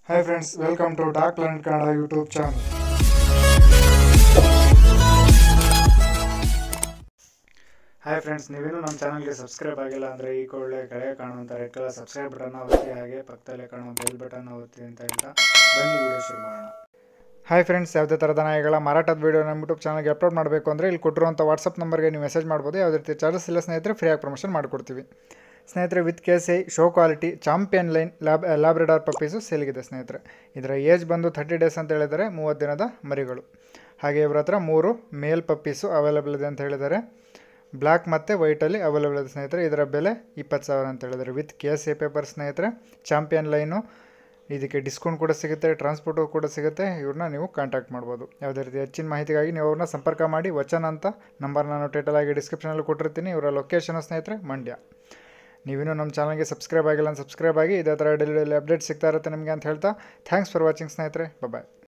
hi friends welcome to doc learn Kannada YouTube channel hi friends ನೀವೇನು ನಮ್ಮ ಚಾನಲ್ಗೆ subscribe ಆಗಿಲ್ಲ ಅಂದರೆ ಈ ಕೂಡಲೇ ಕೆಳಗೆ ಕಾಣುವಂಥ ರೆಡ್ ಕಲರ್ ಸಬ್ಸ್ಕ್ರೈಬ್ ಬಟನ್ನ ಒತ್ತಿ ಹಾಗೆ ಪಕ್ಕದಲ್ಲೇ ಕಾಣುವ ಬೆಲ್ ಬಟನ್ನ ಒತ್ತಿ ಅಂತ ಹೇಳ್ತಾ ಬನ್ನಿ ವಿಡಿಯೋ ಶುರು ಮಾಡೋಣ ಹಾಯ್ ಫ್ರೆಂಡ್ಸ್ ಯಾವುದೇ ಥರದ ನಾಯಿಗಳ ಮಾರಾಟದ ವೀಡಿಯೋ ನಮ್ಮ ಯೂಟ್ಯೂಬ್ ಚಾನಲ್ಗೆ ಅಪ್ಲೋಡ್ ಮಾಡಬೇಕು ಅಂದರೆ ಇಲ್ಲಿ ಕೊಟ್ಟಿರುವಂಥ ವಾಟ್ಸಪ್ ನಂಬರ್ಗೆ ನೀವು ಮೆಸೇಜ್ ಮಾಡ್ಬೋದು ಯಾವುದೇ ರೀತಿ ಚಾರ್ಜಸ್ ಇಲ್ಲ ಸ್ನೇಹಿತರೆ ಫ್ರೀಯಾಗಿ ಪ್ರಮೋಷನ್ ಮಾಡಿಕೊಡ್ತೀವಿ ಸ್ನೇಹಿತರೆ with KC I show quality champion line lab labrador puppies ಸೇಲಿಗಿದೆ ಸ್ನೇಹಿತರೆ ಇದರ ಏಜ್ ಬಂದು ಥರ್ಟಿ ಡೇಸ್ ಅಂತ ಹೇಳಿದರೆ ಮೂವತ್ತು ದಿನದ ಮರಿಗಳು ಹಾಗೆ ಇವ್ರ ಹತ್ರ ಮೂರು ಮೇಲ್ ಪಪ್ಪೀಸು ಅವೈಲೇಬಲ್ ಇದೆ ಅಂತ ಹೇಳಿದ್ದಾರೆ ಬ್ಲ್ಯಾಕ್ ಮತ್ತು ವೈಟಲ್ಲಿ ಅವೈಲೇಬಲ್ ಇದೆ ಸ್ನೇಹಿತರೆ ಇದರ ಬೆಲೆ ಇಪ್ಪತ್ತು ಸಾವಿರ ಅಂತ ಹೇಳಿದ್ದಾರೆ with K S A paper ಸ್ನೇಹಿತರೆ ಚಾಂಪಿಯನ್ ಲೈನು ಇದಕ್ಕೆ ಡಿಸ್ಕೌಂಟ್ ಕೂಡ ಸಿಗುತ್ತೆ ಟ್ರಾನ್ಸ್ಪೋರ್ಟು ಕೂಡ ಸಿಗುತ್ತೆ ಇವ್ರನ್ನ ನೀವು ಕಾಂಟ್ಯಾಕ್ಟ್ ಮಾಡ್ಬೋದು ಯಾವುದೇ ರೀತಿ ಹೆಚ್ಚಿನ ಮಾಹಿತಿಗಾಗಿ ನೀವು ಅವ್ರನ್ನ ಸಂಪರ್ಕ ಮಾಡಿ ವಚನ ಅಂತ ನಂಬರ್ ನಾನು ಟೈಟಲ್ ಆಗಿ ಡಿಸ್ಕ್ರಿಪ್ಷನಲ್ಲಿ ಕೊಟ್ಟಿರ್ತೀನಿ ಇವರ ಲೊಕೇಶನ್ ಸ್ನೇಹಿತರೆ ಮಂಡ್ಯ ನೀವಿನ್ನೂ ನಮ್ಮ ಚಾನಲ್ಗೆ ಸಬ್ಸ್ಕ್ರೈಬ್ ಆಗಿಲ್ಲ ಅಂತ ಸಬ್ಸ್ಕ್ರೈಬ್ ಆಗಿ ಇದೇ ಥರ ಡೈಲಿ ಡೈಲಿ ಅಪ್ಡೇಟ್ ಸಿಗ್ತಾ ಇರುತ್ತೆ ನಿಮಗೆ ಅಂತ ಹೇಳ್ತಾ ಥ್ಯಾಂಕ್ಸ್ ಫಾರ್ ವಾಚಿಂಗ್ ಸ್ನೇಹಿತರೆ ಬಾಯ್